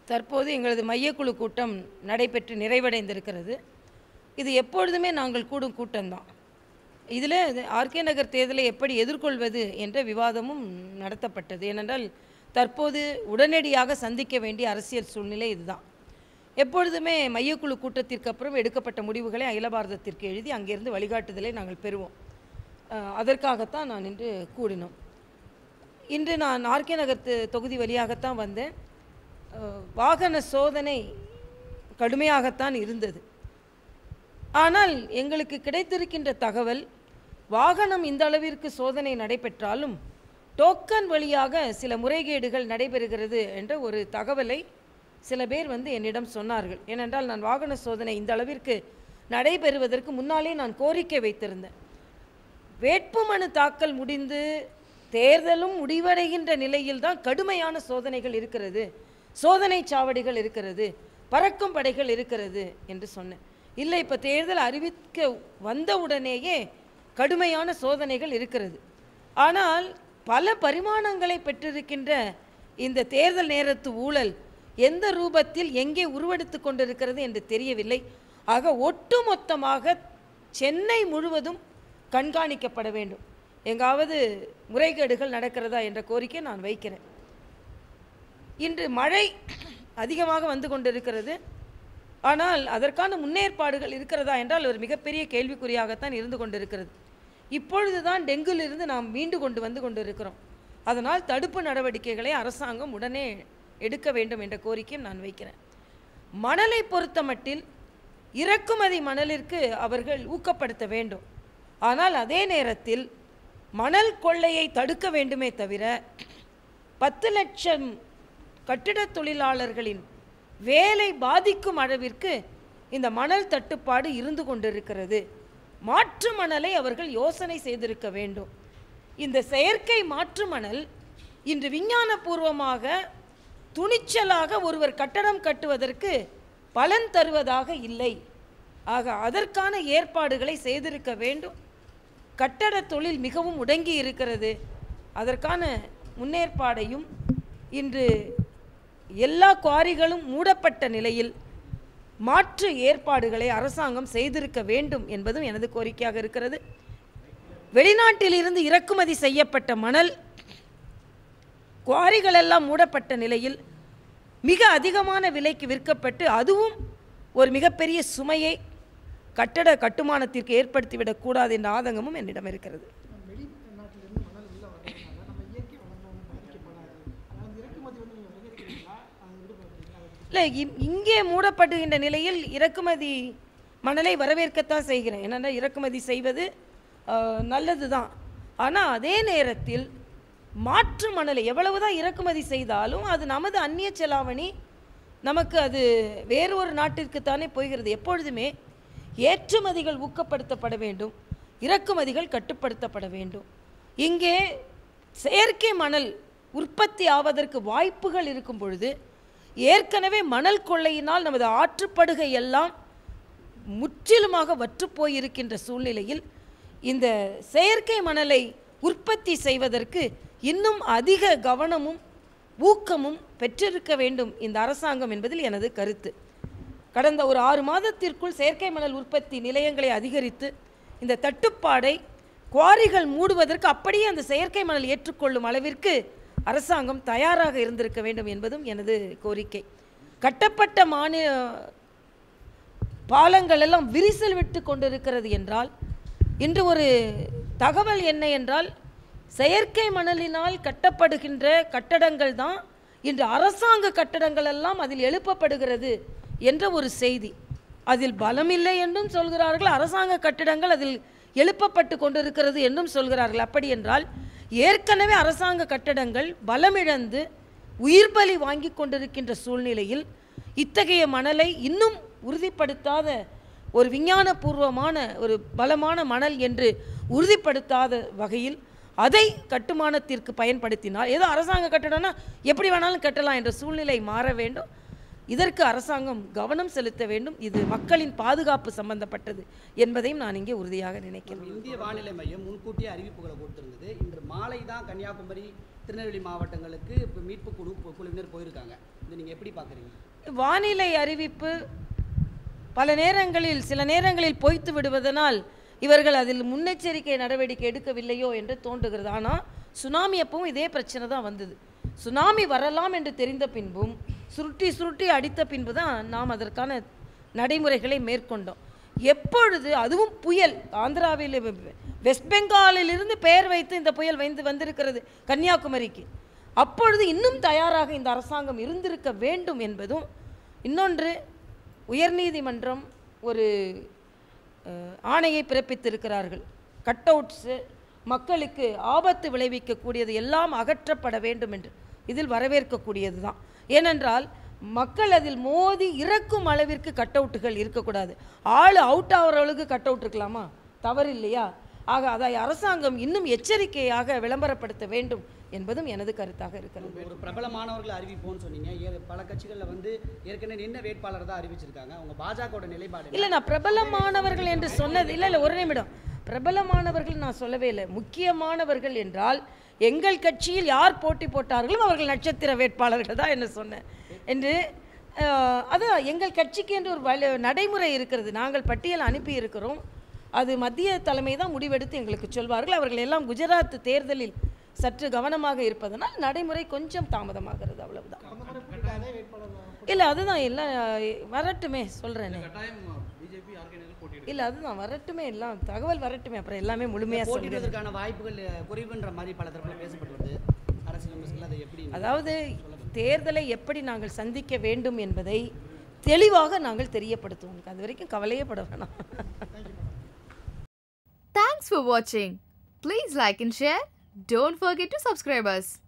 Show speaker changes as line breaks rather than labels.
தற்போது எங்களது மையக்குழு கூட்டம் நடைபெற்று நிறைவடைந்திருக்கிறது இது எப்பொழுதுமே நாங்கள் கூடும் கூட்டம்தான் இதில் ஆர்கே நகர் தேர்தலை எப்படி எதிர்கொள்வது என்ற விவாதமும் நடத்தப்பட்டது ஏனென்றால் தற்போது உடனடியாக சந்திக்க வேண்டிய அரசியல் சூழ்நிலை இதுதான் எப்பொழுதுமே மையக்குழு கூட்டத்திற்கு அப்புறம் எடுக்கப்பட்ட முடிவுகளை அகில பாரதத்திற்கு எழுதி அங்கிருந்து வழிகாட்டுதலை நாங்கள் பெறுவோம் அஹ், அதற்காகத்தான் நான் இன்று கூடினோம் இன்று நான் ஆர்கே நகர் தொ- தொகுதி வழியாகத்தான் வந்தேன் அஹ், வாகன சோதனை கடுமையாகத்தான் இருந்தது ஆனால் எங்களுக்கு கிடைத்திருக்கின்ற தகவல் வாகனம் இந்த அளவிற்கு சோதனை நடைபெற்றாலும் டோக்கன் வழியாக சில முறைகேடுகள் நடைபெறுகிறது என்ற ஒரு தகவலை சில பேர் வந்து என்னிடம் சொன்னார்கள் ஏனென்றால் நான் வாகன சோதனை இந்த அளவிற்கு நடைபெறுவதற்கு முன்னாலே நான் கோரிக்கை வைத்திருந்தேன் வேட்புமனு தாக்கல் முடிந்து தேர்தலும் முடிவடைகின்ற நிலையில் தான் கடுமையான சோதனைகள் இருக்கிறது சோதனை சாவடிகள் இருக்கிறது பறக்கும் படைகள் இருக்கிறது என்று சொன்னேன் இல்லை இப்போ தேர்தல் அறிவிக்க வந்தவுடனேயே கடுமையான சோதனைகள் இருக்கிறது ஆனால் பல பரிமாணங்களை பெற்றிருக்கின்ற இந்த தேர்தல் நேரத்து ஊழல் எந்த ரூபத்தில் எங்கே உருவெடுத்து கொண்டிருக்கிறது என்று தெரியவில்லை ஆக ஒட்டுமொத்தமாக சென்னை முழுவதும் கண்காணிக்கப்பட வேண்டும் எங்காவது முறைகேடுகள் நடக்கிறதா என்ற கோரிக்கை நான் வைக்கிறேன் இன்று மழை அதிகமாக வந்து கொண்டிருக்கிறது ஆனால் அதற்கான முன்னேற்பாடுகள் இருக்கிறதா என்றால் ஒரு மிகப்பெரிய கேள்விக்குறியாகத்தான் இருந்து கொண்டிருக்கிறது இப்பொழுதுதான் டெங்குலிருந்து நாம் மீண்டு கொண்டு வந்து கொண்டிருக்கிறோம் அதனால் தடுப்பு நடவடிக்கைகளை அரசாங்கம் உடனே எடுக்க வேண்டும் என்ற கோரிக்கையும் நான் வைக்கிறேன் மணலை பொறுத்த மட்டில் இறக்குமதி மணலிற்கு அவர்கள் ஊக்கப்படுத்த வேண்டும் ஆனால் அதே நேரத்தில் மணல் கொள்ளையை தடுக்க வேண்டுமே தவிர பத்து லட்சம் கட்டிடத் தொழிலாளர்களின் வேலை பாதிக்கும் அளவிற்கு இந்த மணல் தட்டுப்பாடு இருந்து கொண்டிருக்கிறது மாற்று மணலை அவர்கள் யோசனை செய்திருக்க வேண்டும் இந்த செயற்கை மாற்று மணல் இன்று விஞ்ஞானபூர்வமாக துணிச்சலாக ஒருவர் கட்டடம் கட்டுவதற்கு பலன் தருவதாக இல்லை ஆக அதற்கான ஏற்பாடுகளை செய்திருக்க வேண்டும் கட்டடத் தொழில் மிகவும் முடங்கி இருக்கிறது அதற்கான முன்னேற்பாடையும் இன்று எல்லா குவாரிகளும் மூடப்பட்ட நிலையில் மாற்று ஏற்பாடுகளை அரசாங்கம் செய்திருக்க வேண்டும் என்பதும் எனது கோரிக்கையாக இருக்கிறது வெளிநாட்டிலிருந்து இறக்குமதி செய்யப்பட்ட மணல் குவாரிகள் எல்லாம் மூடப்பட்ட நிலையில் மிக அதிகமான விலைக்கு விற்கப்பட்டு அதுவும் ஒரு மிகப்பெரிய சுமையை கட்டட கட்டுமானத்திற்கு ஏற்படுத்திவிடக் கூடாது என்ற ஆதங்கமும் என்னிடம் இருக்கிறது
வெளிநாட்டிலிருந்து மணல் உள்ள வர்றதுனால நம்ம இயற்கை வளங்கள் வந்து பாதிக்கப்படாது அதனால இறக்குமதி வந்து நீங்கள் வரவேற்கிறீங்களா அது எப்படி பார்க்குறீங்களா அதை பத்தி
இல்லை இம்- இங்கே மூடப்படுகின்ற நிலையில் இறக்குமதி மணலை வரவேற்கத்தான் செய்கிறேன் என்னென்னா இறக்குமதி செய்வது நல்லது தான் ஆனால் அதே நேரத்தில் மாற்று மணலை எவ்வளவுதான் இறக்குமதி செய்தாலும் அது நமது அந்நிய செலாவணி நமக்கு அது வேறு ஒரு நாட்டிற்கு தானே போகிறது எப்பொழுதுமே ஏற்றுமதிகள் ஊக்கப்படுத்தப்பட வேண்டும் இறக்குமதிகள் கட்டுப்படுத்தப்பட வேண்டும் இங்கே செயற்கை மணல் உற்பத்தி ஆவதற்கு வாய்ப்புகள் இருக்கும் பொழுது ஏற்கனவே மணல் கொள்ளையினால் நமது ஆற்றுப்படுகை எல்லாம் முற்றிலுமாக வற்றுப்போய் இருக்கின்ற சூழ்நிலையில் இந்த செயற்கை மணலை உற்பத்தி செய்வதற்கு இன்னும் அதிக கவனமும் ஊக்கமும் பெற்றிருக்க வேண்டும் இந்த அரசாங்கம் என்பதில் எனது கருத்து கடந்த ஒரு ஆறு மாதத்திற்குள் செயற்கை மணல் உற்பத்தி நிலையங்களை அதிகரித்து இந்த தட்டுப்பாடை குவாரிகள் மூடுவதற்கு அப்படியே அந்த செயற்கை மணல் ஏற்றுக்கொள்ளும் அளவிற்கு அரசாங்கம் தயாராக இருந்திருக்க வேண்டும் என்பதும் எனது கோரிக்கை கட்டப்பட்ட மாநில பாலங்கள் எல்லாம் விரிசல் விட்டு கொண்டிருக்கிறது என்றால் இன்று ஒரு தகவல் என்ன என்றால் செயற்கை மணலினால் கட்டப்படுகின்ற கட்டடங்கள் தான் இன்று அரசாங்க கட்டடங்கள் எல்லாம் அதில் எழுப்பப்படுகிறது என்ற ஒரு செய்தி அதில் பலமில்லை என்றும் சொல்கிறார்கள் அரசாங்க கட்டிடங்கள் அதில் எழுப்பப்பட்டு கொண்டிருக்கிறது என்றும் சொல்கிறார்கள் அப்படி என்றால் ஏற்கனவே அரசாங்க கட்டடங்கள் பலமிழந்து உயிர் பலி வாங்கி கொண்டிருக்கின்ற சூழ்நிலையில் இத்தகைய மணலை இன்னும் உறுதிப்படுத்தாத ஒரு விஞ்ஞானபூர்வமான ஒரு பலமான மணல் என்று உறுதிப்படுத்தாத வகையில் அதை கட்டுமானத்திற்கு பயன்படுத்தினால் ஏதோ அரசாங்க கட்டடம்னா எப்படி வேணாலும் கட்டலாம் என்ற சூழ்நிலை மாற வேண்டும் இதற்கு அரசாங்கம் கவனம் செலுத்த வேண்டும் இது மக்களின் பாதுகாப்பு சம்பந்தப்பட்டது என்பதையும் நான் இங்கே உறுதியாக நினைக்கிறேன்
இந்திய வானிலை மையம் முன்கூட்டியே அறிவிப்புகளை கொடுத்திருந்தது இன்று மாலை தான் கன்னியாகுமரி திருநெல்வேலி மாவட்டங்களுக்கு இப்போ மீட்பு குழு கு- குழுவினர் போயிருக்காங்க இதை நீங்கள் எப்படி பார்க்குறீங்க
வானிலை அறிவிப்பு பல நேரங்களில் சில நேரங்களில் பொய்த்து விடுவதனால் இவர்கள் அதில் முன்னெச்சரிக்கை நடவடிக்கை எடுக்கவில்லையோ என்று தோன்றுகிறது ஆனால் சுனாமி அப்பவும் இதே பிரச்சனை தான் வந்தது சுனாமி வரலாம் என்று தெரிந்த பின்பும் சுருட்டி சுருட்டி அடித்த பின்பு தான் நாம் அதற்கான நடைமுறைகளை மேற்கொண்டோம் எப்பொழுது அதுவும் புயல் ஆந்திராவில் வெஸ்ட் பெங்காலிலிருந்து பெயர் வைத்து இந்த புயல் வந்து வந்திருக்கிறது கன்னியாகுமரிக்கு அப்பொழுது இன்னும் தயாராக இந்த அரசாங்கம் இருந்திருக்க வேண்டும் என்பதும் இன்னொன்று உயர்நீதிமன்றம் ஒரு அஹ், ஆணையை பிறப்பித்திருக்கிறார்கள் கட் அவுட்ஸு மக்களுக்கு ஆபத்து விளைவிக்கக்கூடியது எல்லாம் அகற்றப்பட வேண்டும் என்று இதில் வரவேற்கக்கூடியது தான் ஏனென்றால் மக்கள் அதில் மோதி இறக்கும் அளவிற்கு கட் அவுட்டுகள் இருக்கக்கூடாது ஆள் அவுட் ஆகிற அளவுக்கு கட் அவுட் இருக்கலாமா தவறு இல்லையா ஆக அதை அரசாங்கம் இன்னும் எச்சரிக்கையாக விளம்பரப்படுத்த வேண்டும் என்பதும் எனது கருத்தாக இருக்கிறது
ஒரு பிரபலமானவர்களை அறிவிப்போம்னு சொன்னீங்க ஏ- பல கட்சிகளில் வந்து ஏற்கனவே நின்ன வேட்பாளர் தான் அறிவிச்சிருக்காங்க அவங்க பாஜகவோட நிலைப்பாடு என்ன?
இல்லை நான் பிரபலமானவர்கள் என்று சொன்னது இல்லை இல்லை ஒரு நிமிடம் பிரபலமானவர்கள் நான் சொல்லவே இல்லை முக்கியமானவர்கள் என்றால் எங்கள் கட்சியில் யார் போட்டி போட்டார்களோ அவர்கள் நட்சத்திர வேட்பாளர்கள் தான் என்ன சொன்னேன் என்று அஹ், அதான் எங்கள் கட்சிக்கு என்று ஒரு வழி நடைமுறை இருக்கிறது நாங்கள் பட்டியல் அனுப்பி இருக்கிறோம் அது மத்திய தலைமை தான் முடிவெடுத்து எங்களுக்கு சொல்வார்கள் அவர்கள் எல்லாம் குஜராத் தேர்தலில் சற்று கவனமாக இருப்பதனால் நடைமுறை கொஞ்சம் தாமதமாகிறது அவ்வளவுதான்
அந்த முறை போட்டிட்டு அதே வேட்பாளர்
இல்லை அதுதான் இல்லை வரட்டுமே சொல்கிறேனே
கட்டாயம் பிஜேபி ஆர்கனைசர் போட்டியிடும்
இல்லை அதுதான் வரட்டுமே எல்லாம் தகவல் வரட்டுமே அப்புறம் எல்லாமே முழுமையாக சொல்லிடுவேன்
போட்டியிடுவதற்கான வாய்ப்புகள் அஹ், குறைவுன்ற மாதிரி பல தரப்புல பேசப்பட்டு வருது அரசியல் விமர்சனங்கள் அதை எப்படி
அதாவது தேர்தலை எப்படி நாங்கள் சந்திக்க வேண்டும் என்பதை தெளிவாக நாங்கள் தெரியப்படுத்துவோம் அது வரைக்கும் கவலையே பட வேணாம்
Thanks for watching. Please like and share. Don't forget to subscribe us.